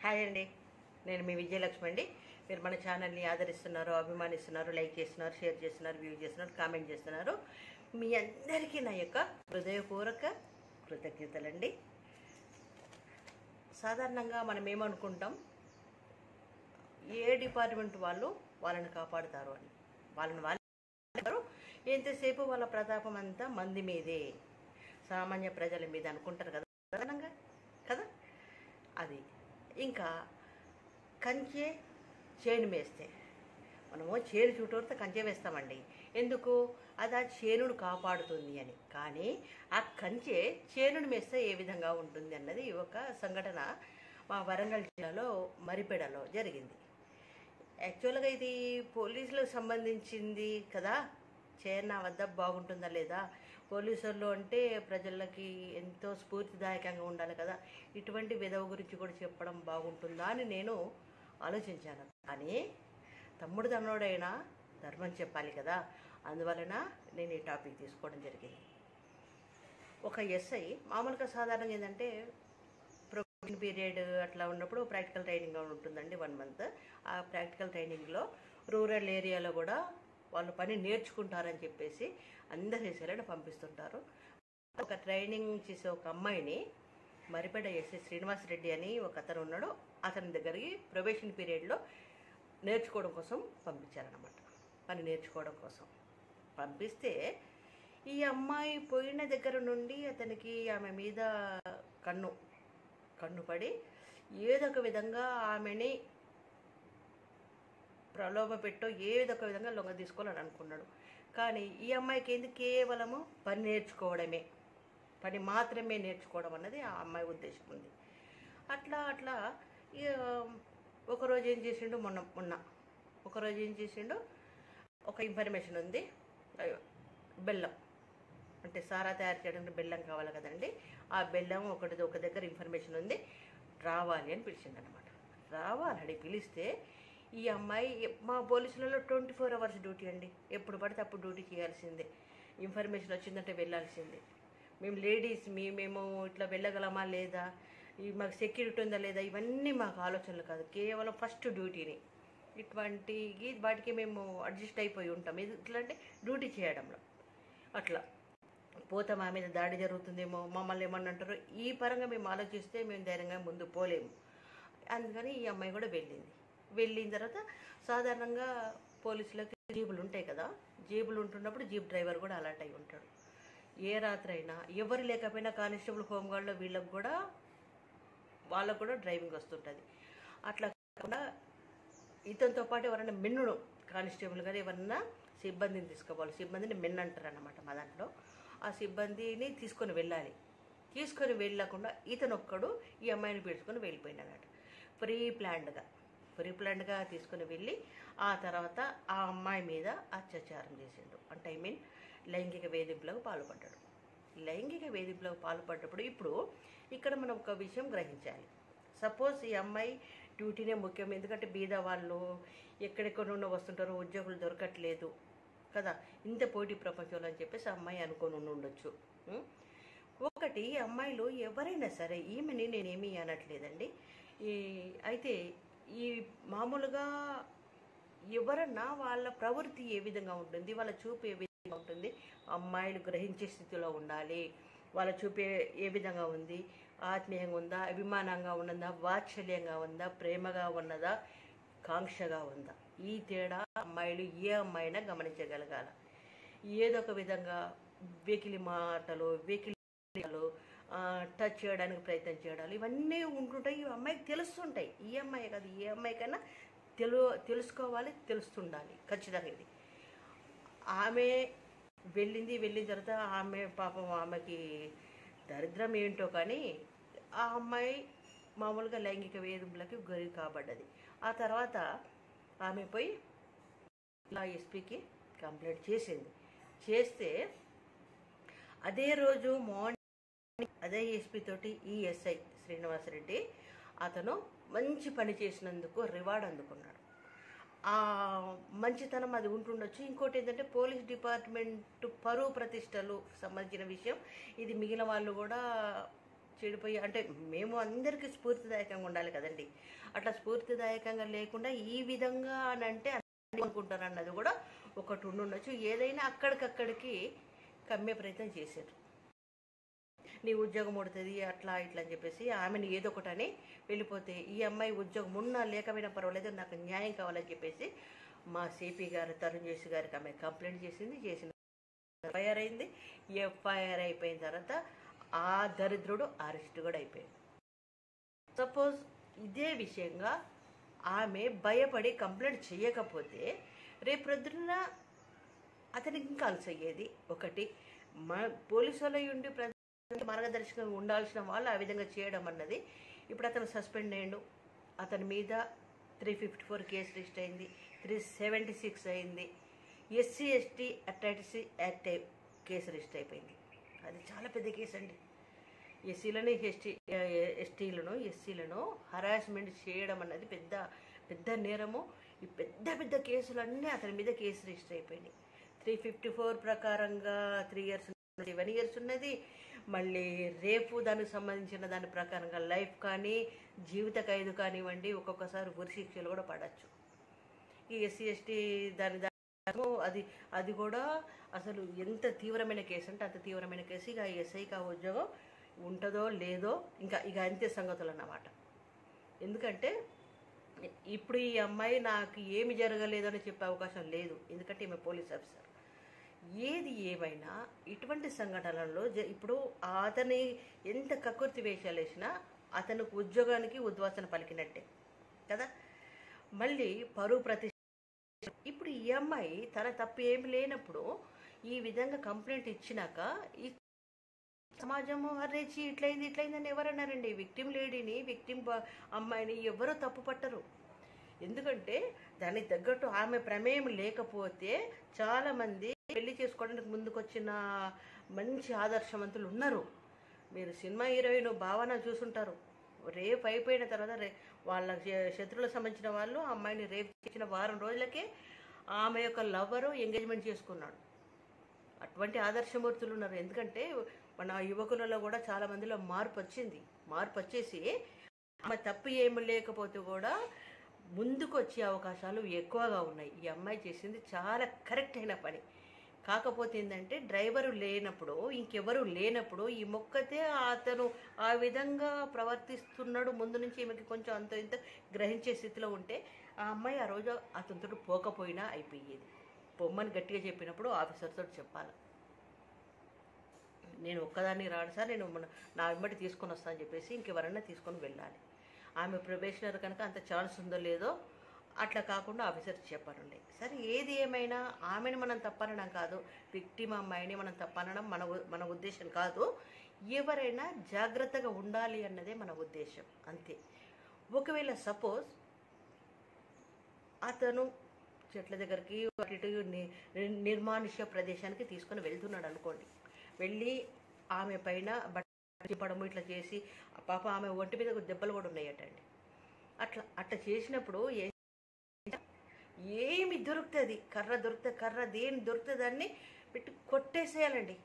Hi అండి నేను మీ విజయలక్ష్మి అండి మీరు మన ఛానల్ని ఆదరిస్తున్నారు అభిమానిస్తున్నారు లైక్ చేస్తున్నారు షేర్ చేస్తున్నారు వ్యూ చేస్తున్నారు కామెంట్ చేస్తున్నారు మీ అందరికీ నా యొక్క హృదయపూర్వక కృతజ్ఞతలండి సాధారణంగా మనం ఏమనుకుంటాం ఏ డిపార్ట్మెంట్ వాళ్ళు వాళ్ళని కాపాడుతారు అని వాళ్ళని వాళ్ళు కాపాడతారు. ఎంతసేపు వాళ్ళ ప్రతాపం అంతా మంది మీదే సామాన్య ప్రజల మీద అనుకుంటారు కదా సాధారణంగా కదా అది ఇంకా కంచె చేను వేస్తే మనము చేను చుట్టూరితో కంచె వేస్తామండి ఎందుకు అది ఆ చేనును కాపాడుతుంది అని కానీ ఆ కంచె చేనును మేస్తే ఏ విధంగా ఉంటుంది అన్నది ఒక సంఘటన మా వరంగల్ జిల్లాలో మరిపెడలో జరిగింది యాక్చువల్గా ఇది పోలీసులకు సంబంధించింది కదా చేన వద్ద బాగుంటుందా లేదా పోలీసులు అంటే ప్రజలకి ఎంతో స్ఫూర్తిదాయకంగా ఉండాలి కదా ఇటువంటి విధవ గురించి కూడా చెప్పడం బాగుంటుందా అని నేను ఆలోచించాను కానీ తమ్ముడు తన్నోడైనా ధర్మం చెప్పాలి కదా అందువలన నేను ఈ టాపిక్ తీసుకోవడం జరిగింది ఒక ఎస్ఐ మామూలుగా సాధారణంగా ఏంటంటే ప్రొబేషన్ పీరియడ్ అట్లా ఉన్నప్పుడు ప్రాక్టికల్ ట్రైనింగ్ ఉంటుందండి వన్ మంత్ ఆ ప్రాక్టికల్ ట్రైనింగ్లో రూరల్ ఏరియాలో కూడా వాళ్ళు పని నేర్చుకుంటారని చెప్పేసి అందరు ఎస్ఐలను పంపిస్తుంటారు ఒక ట్రైనింగ్ చేసే ఒక అమ్మాయిని మరిపేట ఎస్ఐ శ్రీనివాస్ రెడ్డి అని ఒక అతను ఉన్నాడు అతని దగ్గరికి ప్రొబేషన్ పీరియడ్లో నేర్చుకోవడం కోసం పంపించారనమాట పని నేర్చుకోవడం కోసం పంపిస్తే ఈ అమ్మాయి పోయిన దగ్గర నుండి అతనికి ఆమె మీద కన్ను కన్ను పడి ఏదో ఒక విధంగా ఆమెని ప్రలోభ పెట్టో ఏదో ఒక విధంగా లొంగ తీసుకోవాలని అనుకున్నాడు కానీ ఈ అమ్మాయికి ఏంది కేవలము పని నేర్చుకోవడమే పని మాత్రమే నేర్చుకోవడం అన్నది ఆ అమ్మాయి ఉద్దేశం ఉంది అట్లా అట్లా ఇక ఒకరోజు ఏం చేసిండు మొన్న మొన్న ఒకరోజు ఏం చేసిండు ఒక ఇన్ఫర్మేషన్ ఉంది అయ్యో, బెల్లం అంటే సారా తయారు చేయడానికి బెల్లం కావాలి కదండి ఆ బెల్లం ఒకటి ఒక దగ్గర ఇన్ఫర్మేషన్ ఉంది రావాలి అని పిలిచిండు అనమాట రావాలని పిలిస్తే ఈ అమ్మాయి మా పోలీసులలో ట్వంటీ ఫోర్ అవర్స్ డ్యూటీ అండి ఎప్పుడు పడితే అప్పుడు డ్యూటీ చేయాల్సిందే ఇన్ఫర్మేషన్ వచ్చిందంటే వెళ్ళాల్సిందే మేము లేడీస్ మీ మేము ఇట్లా వెళ్ళగలమా లేదా ఈ మాకు సెక్యూరిటీ ఉందా లేదా ఇవన్నీ మాకు ఆలోచనలు కాదు కేవలం ఫస్ట్ డ్యూటీని ఇటువంటి వాటికి మేము అడ్జస్ట్ అయిపోయి ఉంటాం ఇది ఇట్లా అంటే డ్యూటీ చేయడంలో అట్లా పోతే మా మీద దాడి జరుగుతుందేమో మమ్మల్ని ఏమన్నా అంటారో ఈ పరంగా మేము ఆలోచిస్తే మేము ధైర్యంగా ముందు పోలేము అందుకని ఈ అమ్మాయి కూడా వెళ్ళింది వెళ్ళిన తర్వాత సాధారణంగా పోలీసులకి జీబులు ఉంటాయి కదా జీబులు ఉంటున్నప్పుడు జీప్ డ్రైవర్ కూడా అలర్ట్ అయి ఉంటాడు ఏ రాత్రి అయినా ఎవరు లేకపోయినా కానిస్టేబుల్ హోంగార్డ్లో వీళ్ళకి కూడా వాళ్ళకు కూడా డ్రైవింగ్ వస్తుంటుంది అట్లా కాకుండా ఇతనితో పాటు ఎవరైనా మిన్నుడు కానిస్టేబుల్ కానీ ఎవరన్నా సిబ్బందిని తీసుకోవాలి సిబ్బందిని మిన్ అంటారు అన్నమాట మా దాంట్లో ఆ సిబ్బందిని తీసుకొని వెళ్ళాలి తీసుకొని వెళ్ళకుండా ఇతను ఒక్కడు ఈ అమ్మాయిని పిలుచుకొని వెళ్ళిపోయినాడట ప్రీ ప్లాన్డ్గా ప్రీ ప్లాన్డ్గా తీసుకొని వెళ్ళి ఆ తర్వాత ఆ అమ్మాయి మీద అత్యాచారం చేసిండు అంటే ఐ మీన్ లైంగిక వేధింపులకు పాల్పడ్డాడు లైంగిక వేధింపులకు పాల్పడ్డప్పుడు ఇప్పుడు ఇక్కడ మనం ఒక విషయం గ్రహించాలి సపోజ్ ఈ అమ్మాయి డ్యూటీనే ముఖ్యం ఎందుకంటే బీద వాళ్ళు ఎక్కడెక్కడ నుండి వస్తుంటారో ఉద్యోగులు దొరకట్లేదు కదా ఇంత పోటీ ప్రపంచంలో అని చెప్పేసి ఆ అమ్మాయి అనుకొని ఉండి ఉండొచ్చు ఉం? ఒకటి ఈ అమ్మాయిలు ఎవరైనా సరే ఈమెని నేనేమీ అనట్లేదండి ఈ అయితే ఈ మామూలుగా ఎవరన్నా వాళ్ళ ప్రవృత్తి ఏ విధంగా ఉంటుంది వాళ్ళ చూపు ఏ విధంగా ఉంటుంది అమ్మాయిలు గ్రహించే స్థితిలో ఉండాలి వాళ్ళ చూపే ఏ విధంగా ఉంది ఆత్మీయంగా ఉందా అభిమానంగా ఉన్నదా వాత్సల్యంగా ఉందా ప్రేమగా ఉన్నదా కాంక్షగా ఉందా ఈ తేడా అమ్మాయిలు ఏ అమ్మాయినా గమనించగలగాల ఏదో ఒక విధంగా వెకిలి మాటలు వెకిలి మాటలు, ఆ, టచ్ చేయడానికి ప్రయత్నం చేయడాలు ఇవన్నీ ఉంటుంటాయి ఈ అమ్మాయికి తెలుస్తుంటాయి ఈ అమ్మాయి కాదు ఏ అమ్మాయికైనా తెలు తెలుసుకోవాలి తెలుస్తుండాలి ఖచ్చితంగా ఇది ఆమె వెళ్ళింది వెళ్ళిన తర్వాత ఆమె పాపం ఆమెకి దరిద్రం ఏంటో కానీ ఆ అమ్మాయి మామూలుగా లైంగిక వేధింపులకి గురి కాబడ్డది ఆ తర్వాత ఆమె పోయి ఇలా ఎస్పీకి కంప్లైంట్ చేసింది చేస్తే అదే రోజు మార్నింగ్ అదే ఎస్పీ తోటి ఈ ఎస్ఐ శ్రీనివాసరెడ్డి అతను మంచి పని చేసినందుకు రివార్డ్ అందుకున్నాడు ఆ మంచితనం అది ఉంటుండొచ్చు ఇంకోటి ఏంటంటే పోలీస్ డిపార్ట్మెంట్ పరువు ప్రతిష్టలు సంబంధించిన విషయం ఇది మిగిలిన వాళ్ళు కూడా చెడిపోయి అంటే మేము అందరికీ స్ఫూర్తిదాయకంగా ఉండాలి కదండి అట్లా స్ఫూర్తిదాయకంగా లేకుండా ఈ విధంగా అని అంటే అనుకుంటారు అన్నది కూడా ఒకటి ఉండుండొచ్చు ఏదైనా అక్కడికక్కడికి కమ్మే ప్రయత్నం చేశారు నీ ఉద్యోగం ఉడుతుంది అట్లా ఇట్లా అని చెప్పేసి ఆమెను ఏదో ఒకటి అని వెళ్ళిపోతే ఈ అమ్మాయి ఉద్యోగం ఉన్నా లేకపోయినా పర్వాలేదు నాకు న్యాయం కావాలని చెప్పేసి మా సిపి గారు తరుణ్ జేసి గారికి ఆమె కంప్లైంట్ చేసింది చేసిన ఎఫ్ఐఆర్ అయింది ఎఫ్ఐఆర్ అయిపోయిన తర్వాత ఆ దరిద్రుడు అరెస్ట్ కూడా అయిపోయాడు సపోజ్ ఇదే విషయంగా ఆమె భయపడి కంప్లైంట్ చేయకపోతే రేపు ప్రొద్దున అతనికి ఇంకా అలసి అయ్యేది ఒకటి మా పోలీసు వాళ్ళ ఉండి ప్రజలకు మార్గదర్శకంగా ఉండాల్సిన వాళ్ళు ఆ విధంగా చేయడం అన్నది ఇప్పుడు అతను సస్పెండ్ అయ్యిండు అతని మీద three fifty four case register అయింది త్రీ సెవెంటీ సిక్స్ అయింది ఎస్సీ ఎస్టీ అట్రాక్టిసి యాక్ట్ అయి- కేసు రిజిస్టర్ అయిపోయింది అది చాలా పెద్ద కేసు అండి ఎస్సీలను ఎస్టీ ఎస్టీలను ఎస్సీలను హరాస్మెంట్ చేయడం అన్నది పెద్ద పెద్ద నేరము ఈ పెద్ద పెద్ద కేసులన్నీ అతని మీద కేసు రిజిస్టర్ అయిపోయినాయి త్రీ ఫిఫ్టీ ఫోర్ ప్రకారంగా త్రీ ఇయర్స్ సెవెన్ ఇయర్స్ ఉన్నది మళ్ళీ రేపు దానికి సంబంధించిన దాని ప్రకారంగా లైఫ్ కానీ జీవిత ఖైదు కానివ్వండి ఒక్కొక్కసారి ఉరిశిక్షలు కూడా పడవచ్చు ఈ ఎస్సీ ఎస్టీ దాని దాని అది అది కూడా అసలు ఎంత తీవ్రమైన కేసు అంటే అంత తీవ్రమైన కేసు ఇక ఎస్ఐకి ఆ ఉద్యోగం ఉంటుందో లేదో ఇంకా ఇక అంతే సంగతులు అన్నమాట ఎందుకంటే ఇప్పుడు ఈ అమ్మాయి నాకు ఏమి జరగలేదని చెప్పే అవకాశం లేదు ఎందుకంటే ఈమె పోలీస్ ఆఫీసర్ ఏది ఏమైనా ఇటువంటి సంఘటనలలో జ- ఇప్పుడు అతని ఎంత కక్కుర్తి వేషాలు వేసినా అతనికి ఉద్యోగానికి ఉద్వాసన పలికినట్టే కదా మళ్ళీ పరువు ప్రతి ఇప్పుడు ఈ అమ్మాయి తన తప్పు ఏమి లేనప్పుడు ఈ విధంగా కంప్లైంట్ ఇచ్చినాక ఈ సమాజము అరేచి ఇట్లయింది ఇట్లయిందని ఎవరన్నారండి విక్టిమ్ లేడీని విక్టిమ్ అమ్మాయిని ఎవరో తప్పు పట్టరు ఎందుకంటే దానికి తగ్గట్టు ఆమె ప్రమేయం లేకపోతే చాలామంది పెళ్లి చేసుకోవడానికి ముందుకొచ్చిన మంచి ఆదర్శవంతులు ఉన్నారు మీరు సినిమా హీరోయిన్ భావన చూసుంటారు రేప్ అయిపోయిన తర్వాత రే వాళ్ళ శ- శత్రువులకు సంబంధించిన వాళ్ళు ఆ అమ్మాయిని రేప్ చేసిన వారం రోజులకే ఆమె యొక్క లవరు ఎంగేజ్మెంట్ చేసుకున్నాడు అటువంటి ఆదర్శమూర్తులు ఉన్నారు ఎందుకంటే మన యువకులలో కూడా చాలా మందిలో మార్పు వచ్చింది మార్పు వచ్చేసి ఆమె తప్పు ఏమి లేకపోతే కూడా ముందుకు వచ్చే అవకాశాలు ఎక్కువగా ఉన్నాయి ఈ అమ్మాయి చేసింది చాలా కరెక్ట్ అయిన పని కాకపోతే ఏంటంటే డ్రైవరు లేనప్పుడు ఇంకెవరు లేనప్పుడు ఈ మొక్కతే అతను ఆ విధంగా ప్రవర్తిస్తున్నాడు ముందు నుంచి ఈమెకి కొంచెం అంత ఇంత గ్రహించే స్థితిలో ఉంటే ఆ అమ్మాయి ఆ రోజు అతనితో పోకపోయినా అయిపోయేది పొమ్మని గట్టిగా చెప్పినప్పుడు ఆఫీసర్ తోటి చెప్పాలి నేను ఒక్కదాన్ని రాను సార్ నేను మన నా వెంబడి తీసుకొని వస్తానని చెప్పేసి ఇంకెవరన్నా తీసుకొని వెళ్ళాలి ఆమె ప్రొబేషనర్ కనుక అంత ఛాన్స్ ఉందో లేదో అట్లా కాకుండా ఆఫీసర్ చెప్పాలండి సరే ఏది ఏమైనా ఆమెను మనం తప్పనడం కాదు విక్టిమ్ అమ్మాయిని మనం తప్పనడం మన ఉ- మన ఉద్దేశం కాదు ఎవరైనా జాగ్రత్తగా ఉండాలి అన్నదే మన ఉద్దేశం అంతే ఒకవేళ సపోజ్ అతను చెట్ల దగ్గరికి అటు ఇటు ని- నిర్మానుష్య ప్రదేశానికి తీసుకొని వెళ్తున్నాడు అనుకోండి వెళ్ళి ఆమె పైన బట్ట పడము ఇట్లా చేసి ఆ పాప ఆమె ఒంటి మీద దెబ్బలు కూడా ఉన్నాయటండి అట్లా అట్లా చేసినప్పుడు ఏ ఏమి దొరుకుతుంది కర్ర దొరికితే కర్ర దేని దొరికితే దాన్ని పెట్టి కొట్టేసేయాలండి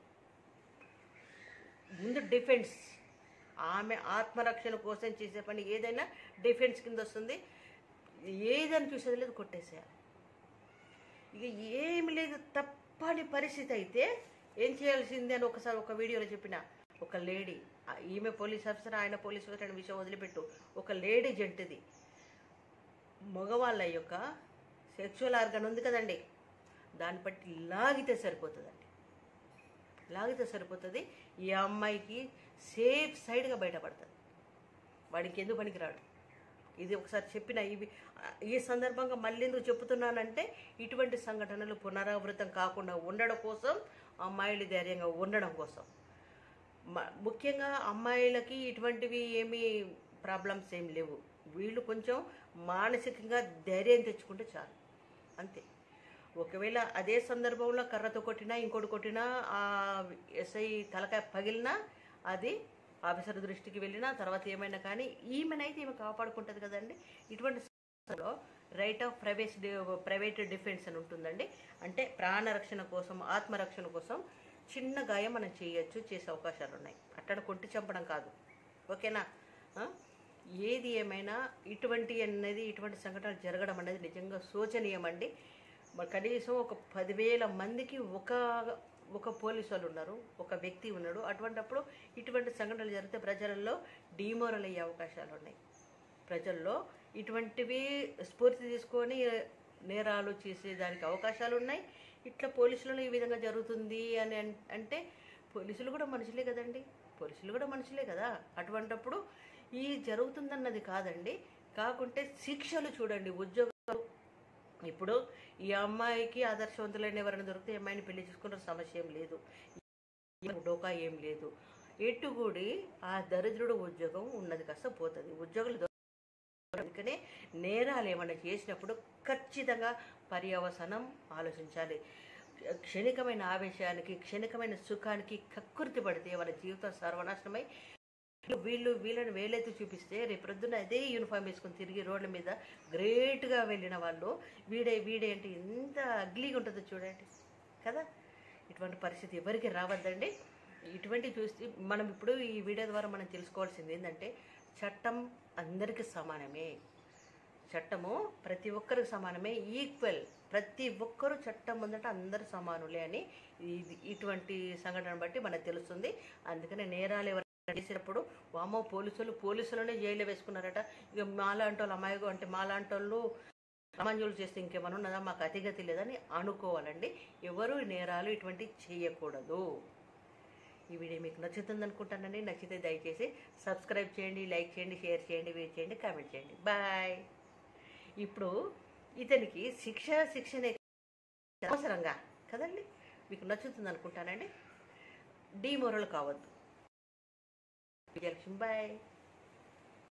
ముందు డిఫెన్స్ ఆమె ఆత్మరక్షణ కోసం చేసే పని ఏదైనా డిఫెన్స్ కింద వస్తుంది ఏదని చూసేది లేదు కొట్టేసేయాలి ఇక ఏమి లేదు తప్పని పరిస్థితి అయితే ఏం చేయాల్సింది అని ఒకసారి ఒక వీడియోలో చెప్పిన ఒక లేడీ ఆ ఈమె పోలీస్ ఆఫీసర్ ఆయన పోలీస్ ఆఫీసర్ అనే విషయం వదిలిపెట్టు ఒక లేడీ జంటిది మగవాళ్ళ యొక్క సెక్చువల్ ఆర్గన్ ఉంది కదండి దాన్ని బట్టి లాగితే సరిపోతుందండి లాగితే సరిపోతుంది ఈ అమ్మాయికి సేఫ్ సైడ్గా బయటపడుతుంది వాడికి ఎందుకు పనికిరాడు ఇది ఒకసారి చెప్పిన ఇవి ఈ సందర్భంగా మళ్ళీ ఎందుకు చెప్తున్నానంటే ఇటువంటి సంఘటనలు పునరావృతం కాకుండా ఉండడం కోసం అమ్మాయిలు ధైర్యంగా ఉండడం కోసం మ- ముఖ్యంగా అమ్మాయిలకి ఇటువంటివి ఏమీ ప్రాబ్లమ్స్ ఏం లేవు వీళ్ళు కొంచెం మానసికంగా ధైర్యం తెచ్చుకుంటే చాలు అంతే ఒకవేళ అదే సందర్భంలో కర్రతో కొట్టినా ఇంకోటి కొట్టినా ఆ ఎస్ఐ తలకాయ పగిలినా అది ఆఫీసర్ దృష్టికి వెళ్ళినా తర్వాత ఏమైనా కానీ ఈమెనైతే ఈమె కాపాడుకుంటుంది కదండి ఇటువంటి సందర్భంలో right of private private defence అని ఉంటుందండి అంటే ప్రాణరక్షణ కోసం ఆత్మరక్షణ కోసం చిన్న గాయం మనం చేయొచ్చు చేసే అవకాశాలు ఉన్నాయి అట్టడ కొట్టి చంపడం కాదు ఓకేనా ఆ? ఏది ఏమైనా ఇటువంటి అనేది ఇటువంటి సంఘటనలు జరగడం అనేది నిజంగా శోచనీయమండి మరి కనీసం ఒక పదివేల మందికి ఒక ఒక పోలీసు వాళ్ళు ఉన్నారు ఒక వ్యక్తి ఉన్నాడు అటువంటప్పుడు ఇటువంటి సంఘటనలు జరిగితే ప్రజలలో డిమోరల్ అయ్యే అవకాశాలు ఉన్నాయి ప్రజల్లో ఇటువంటివి స్ఫూర్తి తీసుకొని నేరాలు చేసేదానికి అవకాశాలు ఉన్నాయి ఇట్లా పోలీసులలో ఈ విధంగా జరుగుతుంది అని అన్- అంటే పోలీసులు కూడా మనుషులే కదండి పోలీసులు కూడా మనుషులే కదా అటువంటప్పుడు ఈ జరుగుతుందన్నది కాదండి కాకుంటే శిక్షలు చూడండి ఉద్యోగాలు ఇప్పుడు ఈ అమ్మాయికి ఆదర్శవంతులైన ఎవరైనా దొరికితే ఈ అమ్మాయిని పెళ్లి చేసుకున్న సమస్య ఏం లేదు డోకా ఏం లేదు ఎట్టుగూడి ఆ దరిద్రుడు ఉద్యోగం ఉన్నది కాస్త పోతుంది ఉద్యోగులు దొరక- అందుకనే నేరాలు ఏమైనా చేసినప్పుడు ఖచ్చితంగా పర్యవసనం ఆలోచించాలి క్షణికమైన ఆవేశానికి క్షణికమైన సుఖానికి కక్కుర్తి పడితే వాళ్ళ జీవితం సర్వనాశనమై వీళ్ళు వీళ్ళని వేలెత్తి చూపిస్తే రేపొద్దున అదే యూనిఫామ్ వేసుకొని తిరిగి రోడ్ల మీద గ్రేట్గా వెళ్ళిన వాళ్ళు వీడే వీడేంటి ఎంత అగ్లీగా ఉంటుందో చూడండి కదా ఇటువంటి పరిస్థితి ఎవరికి రావద్దండి ఇటువంటి చూసి మనం ఇప్పుడు ఈ వీడియో ద్వారా మనం తెలుసుకోవాల్సింది ఏంటంటే చట్టం అందరికీ సమానమే చట్టము ప్రతి ఒక్కరికి సమానమే ఈక్వల్ ప్రతి ఒక్కరు చట్టం ముందట అందరు సమానులే అని ఇది ఇటువంటి సంఘటన బట్టి మనకు తెలుస్తుంది అందుకనే నేరాలు ఎవరైనా చేసినప్పుడు వామో పోలీసులు పోలీసులనే జైల్లో వేసుకున్నారట ఇక మాలాంటి వాళ్ళు అమాయకు అంటే మాలాంటి వాళ్ళు సామాన్యులు చేస్తే ఇంకేమైనా ఉన్నదా మాకు అతిగతి లేదని అనుకోవాలండి ఎవరు నేరాలు ఇటువంటి చేయకూడదు ఈ వీడియో మీకు నచ్చుతుంది అనుకుంటానండి నచ్చితే దయచేసి సబ్స్క్రైబ్ చేయండి లైక్ చేయండి షేర్ చేయండి వేట్ చేయండి కామెంట్ చేయండి బాయ్ ఇప్పుడు ఇతనికి శిక్ష శిక్షణ అవసరంగా కదండి మీకు నచ్చుతుంది అనుకుంటానండి డీమోరల్ కావద్దు విజయలక్ష్మి బాయ్